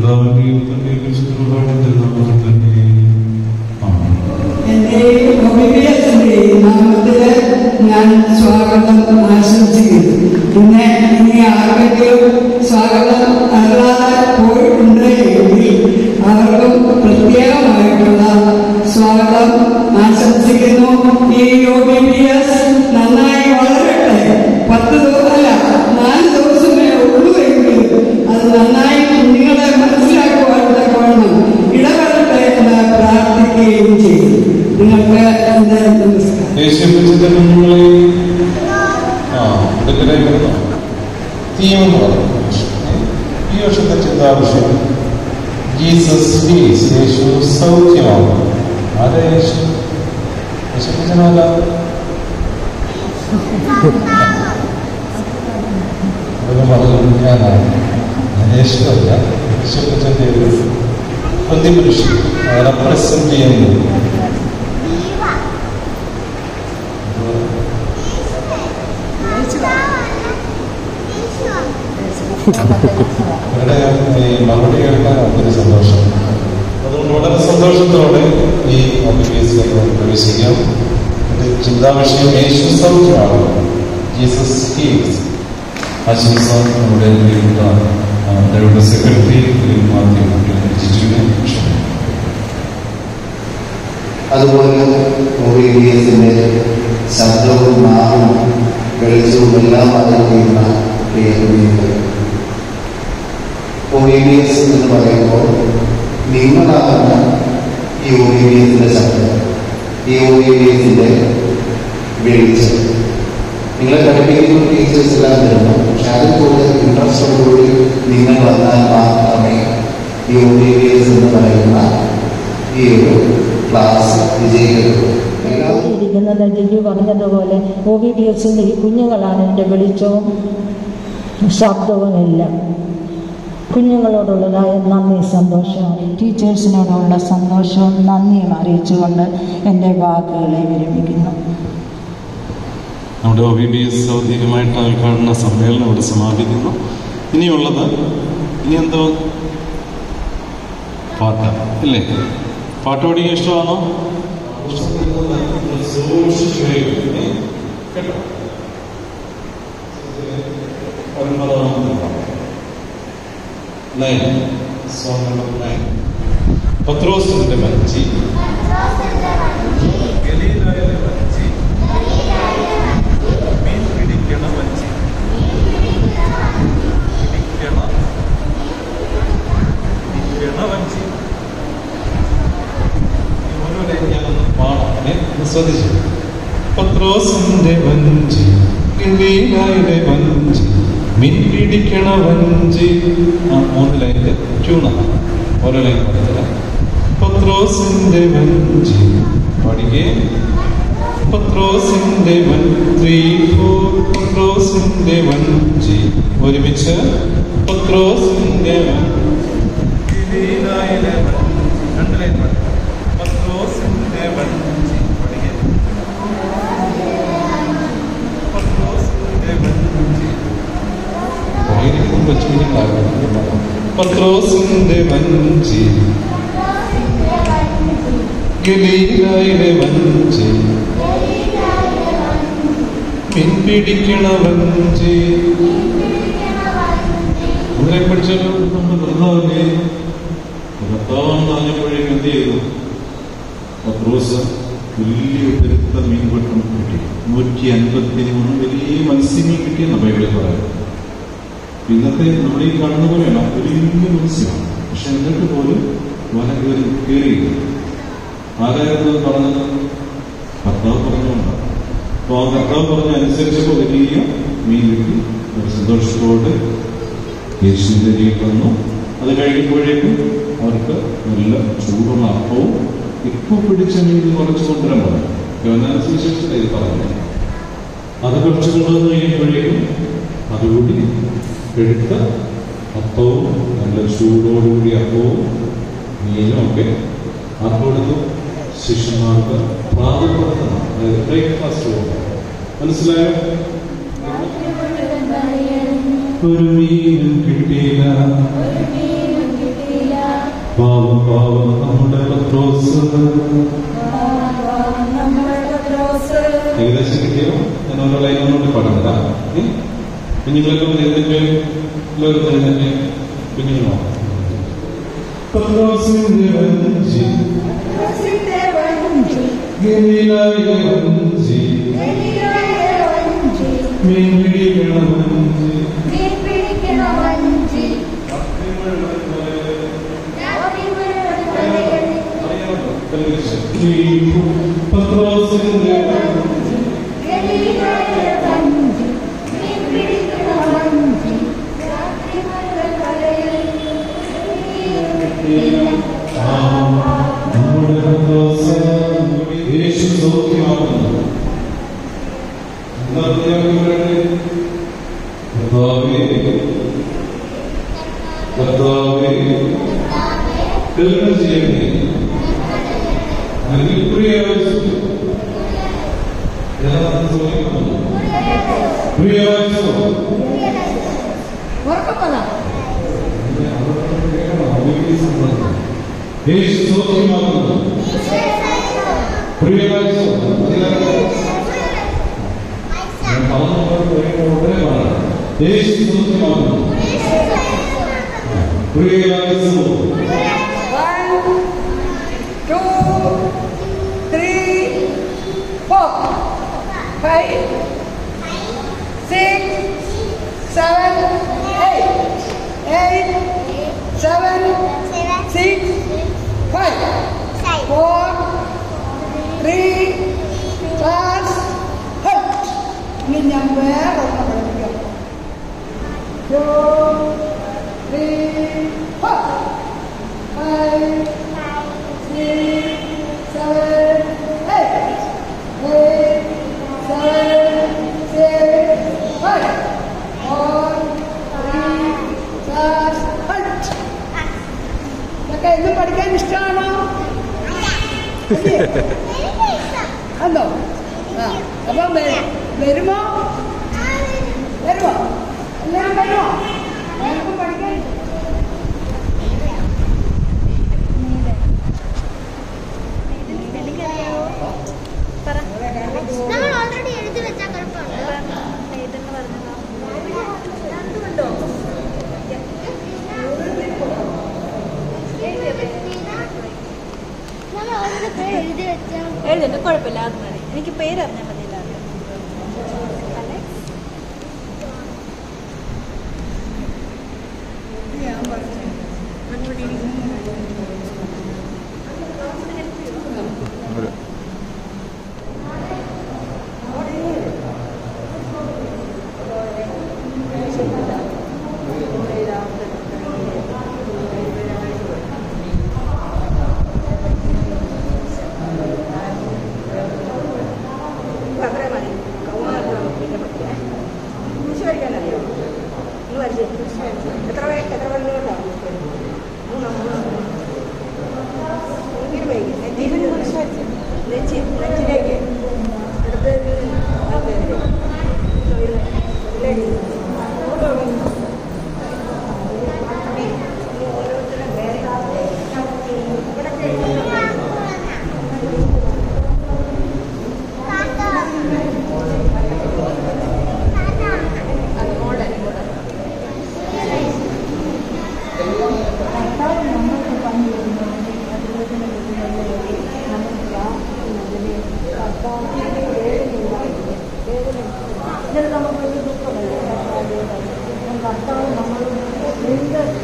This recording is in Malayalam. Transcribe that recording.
പിതാവിന്റെയും തന്റെയും വിശുദ്ധരുടെ നാമത്തിൽ തന്നെ ആമേൻ. എന്റെ ഒബിബിയസിന്റെ നാമത്തില് ഞാൻ സ്വാഗതം ആശംസിക്കുന്നു പിന്നെ ഇനി ആർക്കെങ്കിലും സ്വാഗതം അല്ലാതെ പോയിട്ടുണ്ട് എങ്കിൽ അവർക്കും പ്രത്യേകമായിട്ടുള്ള സ്വാഗതം ആശംസിക്കുന്നു ഈ ഒബിബിയസ് നന്നായി വളരട്ടെ പത്ത് ദിവസം അല്ല നാല് ദിവസമേ ഉള്ളൂ എങ്കിൽ അത് നന്നായി കുഞ്ഞുങ്ങളെ മനസ്സിലാക്കുവാൻ തക്കവണ്ണം ഇടപെടട്ടെ എന്ന് പ്രാർത്ഥിക്കുകയും ചെയ്യും നിങ്ങൾക്ക് എന്റെ നമസ്കാരം യേശുക്രിസ്തുവിന്റെ കുഞ്ഞുങ്ങളെ ആ ഇതൊക്കെ വരുന്നു തീമെന്ന് പറഞ്ഞു ഈ വർഷത്തെ ചിന്താവിഷയം ജീസസ് ഹീസ് യേശു സൗഖ്യമാകും ആരാ യേശു യേശുക്രിസ്തുനല്ല അതൊക്കെ പറഞ്ഞു ഞാനാണ് ഞാൻ യേശുവല്ല യേശുക്രിസ്തുവിന്റെ ഒരു പ്രതിപുരുഷൻ റെപ്രസെന്റ് ചെയ്യുന്നത് അവരുടെ ഈ മറുപടി കേൾക്കാൻ ഒത്തിരി സന്തോഷം അതുകൊണ്ട് വളരെ സന്തോഷത്തോടെ ഈ ഓഫീസിലേക്ക് പ്രവേശിക്കാം എൻ്റെ ചിന്താവിഷയം യേശു സൗഖ്യമാണ് ജീസസ് ഹീൽസ് ആശംസ നമ്മുടെ പ്രിയപ്പെട്ട ആ, അവരുടെ സെക്രട്ടറി മാധ്യമ ജിജുവിനെ ക്ഷണിക്കുന്നു അതുപോലെ ഒബീഡിയസിന്റെ ശബ്ദവും നാവും വെളിച്ചവും എല്ലാം അറിയുന്ന പ്രിയപ്പെട്ട ഒബീഡിയസ് എന്ന് പറയുമ്പോൾ നിങ്ങളാണ് ഈ ഒബീഡിയസിന്റെ ശബ്ദം ഈ ഒബീഡിയസിന്റെ വെളിച്ചം നിങ്ങളെ പഠിപ്പിക്കുന്ന ടീച്ചേഴ്സ് എല്ലാം തരുന്നു പക്ഷെ അതിൽ കൂടുതൽ ഇൻട്രസ്റ്റോടുകൂടി നിങ്ങൾ വന്നാൽ മാത്രമേ ഈ ഒബീഡിയസ് എന്ന് പറയുന്ന ഈ ഒരു ക്ലാസ് വിജയിക്കത്തുള്ളൂ എല്ലാവരും ഇരിക്കുന്നത് ജിജു പറഞ്ഞതുപോലെ ഒ ബി ബി എസിൻ്റെ ഈ കുഞ്ഞുങ്ങളാണ് എൻ്റെ വെളിച്ചവും ശബ്ദവും എല്ലാം കുഞ്ഞുങ്ങളോടുള്ളതായ നന്ദി സന്തോഷവും ടീച്ചേഴ്സിനോടുള്ള സന്തോഷവും നന്ദിയും അറിയിച്ചുകൊണ്ട് എൻ്റെ വാക്കുകളെ വിരമിക്കുന്നു നമ്മുടെ ഒ ബി ബി എസ് ഔദ്യോഗികമായിട്ട് ഉദ്ഘാടന സമ്മേളനം ഇവിടെ സമാപിക്കുന്നു ഇനിയുള്ളത് ഇനി എന്തോ പാട്ട് അല്ലേ പാട്ട് പഠിക്കാൻ ഇഷ്ടമാണോ പത്രോസിന്റെ മഞ്ചി ഗലീലായിലെ മഞ്ചി മീൻ പിടിക്കണ വഞ്ചി പിടിക്കണ പിടിക്കണ വഞ്ചി ഈ ഓരോ ലൈൻ ഞാനൊന്ന് പാടാം ഏ? ഒന്ന് ശ്രദ്ധിച്ചു പത്രോസിന്റെ വഞ്ചി ഗലീലായിലെ വഞ്ചി മീൻ പിടിക്കണ വഞ്ചി ആ മൂന്ന് ലൈനിന്റെ ട്യൂണാണ് ഓരോ ലൈൻ പഠിച്ചത് പത്രോസിന്റെ വഞ്ചി പഠിക്കേ പത്രോസിന്റെ വൻ ത്രീ ഫോർ പത്രോസിന്റെ വഞ്ചി ഒരുമിച്ച് പത്രോസിന്റെ വൻ ഗലീലായിലെ വഞ്ചി. രണ്ട് ലൈൻ പാടി. പത്രോസിന്റെ വഞ്ചി പഠിക്കേ പത്രോസിന്റെ വഞ്ചി ആയിരിക്കും വെച്ചിട്ടുണ്ടാകും പത്രോസിന്റെ വഞ്ചി ഗലീലായിലെ വഞ്ചി മീൻ പിടിക്കണ വഞ്ചി അങ്ങനെ പഠിച്ചാലോ നമ്മുടെ കർത്താവിനെ കർത്താവെന്ന് പറഞ്ഞപ്പോഴേക്കും എന്ത് ചെയ്തു പത്രോസ് വലിയ പെരുത്ത മീൻപെട്ടം കിട്ടി നൂറ്റി അൻപത്തി മൂന്ന് വലിയ മത്സ്യമീൻ കിട്ടിയെന്ന ബൈബിളിൽ പറയുന്നത് ഇന്നത്തെ നമ്മൾ ഈ കാണുന്ന പോലെയല്ല വലിയ മത്സ്യമാണ് പക്ഷെ എന്നിട്ട് പോലും വല കയറി കയറിയില്ല ആരായിരുന്നു അത് പറഞ്ഞത് കർത്താവ് പറഞ്ഞുകൊണ്ടാണ് അപ്പോൾ ആ കർത്താവ് പറഞ്ഞ അനുസരിച്ചപ്പോൾ വലിയ മീൻ കിട്ടി ഒരു സന്തോഷത്തോടെ യേശുവിന്റെ കയ്യിൽ വന്നു അത് കഴിയുമ്പോഴേക്കും അവർക്ക് നല്ല ചൂടുള്ള അപ്പവും ഇപ്പൊ പിടിച്ച മീൻ കുറച്ച് കൊണ്ടുവരാൻ പറഞ്ഞു യോനാനുസരിച്ചിട്ട് ഇത് പറഞ്ഞു അത് കുറച്ച് കൊണ്ടുവന്ന് കഴിയുമ്പോഴേക്കും അതുകൂടി എടുത്ത അപ്പവും നല്ല ചൂടോടുകൂടി അപ്പവും മീനും ഒക്കെ അപ്പോഴത്ത് ശിഷ്യന്മാർക്ക് പ്രാതപ്രവർത്തനം അതായത് ബ്രേക്ക്ഫാസ്റ്റ് കൊടുക്കണം മനസ്സിലായോ ഒരു മീനും കിട്ടിയില്ല പാവം പാവം നമ്മുടെ പത്രോസ് ഏകദേശം കിട്ടിയോ ഞാൻ ഓരോ ലൈൻ ഒന്നുകൂടി പാടുന്നതാ കുഞ്ഞുങ്ങളൊക്കെ ഒന്ന് എഴുന്നേറ്റ് എല്ലാവരും ഒന്ന് എഴുന്നേറ്റ് കുഞ്ഞുങ്ങളോ പത്രോസിന്റെ വഞ്ചി ഗലീലായിലെ വഞ്ചി മീൻ പിടിക്കണ വഞ്ചി പത്രോസിന്റെ വഞ്ചി നമ്മുടെ പത്രോസ് യേശു സൗഖ്യമാക്കുന്നു എന്താ പറയാ കർത്താവേ കർത്താവേ കരുണ ചെയ്യണേ അതിൽ പ്രിയവത്സു പ്രിയവത്സു യേശു സൗഖ്യമാക്കുന്നു പ്രിയവത്സു ഞാൻ പറഞ്ഞു ഉടനെ പറയണം യേശു സൗഖ്യമാക്കുന്നു പ്രിയവത്സു ഇനി ഞാൻ വേറെ ഒന്ന് പഠിപ്പിക്കാം Two, three, four, five, six, seven, eight, eight, seven, six, five, four, three, plus, eight. ഇതൊക്കെ ഇന്ന് പഠിക്കാൻ ഇഷ്ടമാണോ ഇല്ലേ? അതോ ആ അപ്പം വ- വരുമോ വരുമോ എല്ലാവരും വരുമോ എല്ലാവർക്കും പഠിക്കാൻ നമ്മൾ ഓൾറെഡി എഴുതി വെച്ചാൽ കുഴപ്പമുണ്ടോ നമ്മൾ ഓൾറെഡി പേര് എഴുതി വെച്ചാൽ എഴുതണ്ട കുഴപ്പമില്ല അത് മതി എനിക്ക് പേരറിഞ്ഞാൽ മതിയില്ല അത്രയും മതി കൗമാരം പിന്നെ പഠിക്കാം കുരിശ് വരയ്ക്കാനറിയോ നിങ്ങൾ വരച്ചു എത്ര വേ എത്ര വരലുകൊണ്ടാണ് മൂന്നോ മൂന്നോ ഇങ്ങനെ വൈകി നെഞ്ചിലേക്ക് നെഞ്ചി നെഞ്ചിലേക്ക് എടുത്ത് ആ പേര് ഇതിലേക്ക് അങ്ങോട്ട് വന്നു ഓരോരുത്തരും വേറെ ഇവിടെ കർത്താവ് നമ്മൾക്ക് പങ്കു തരുന്നതിനെ അതുപോലെ തന്നെ നമുക്ക് പ്രാർത്ഥിക്കുന്നതിനെ കർത്താവിന്റെ വേദനയുണ്ടായിരുന്നു വേദന ചില നമുക്ക് ഒരു ദുഃഖമല്ല കർത്താവ് കർത്താവ് നമ്മൾ എന്ത്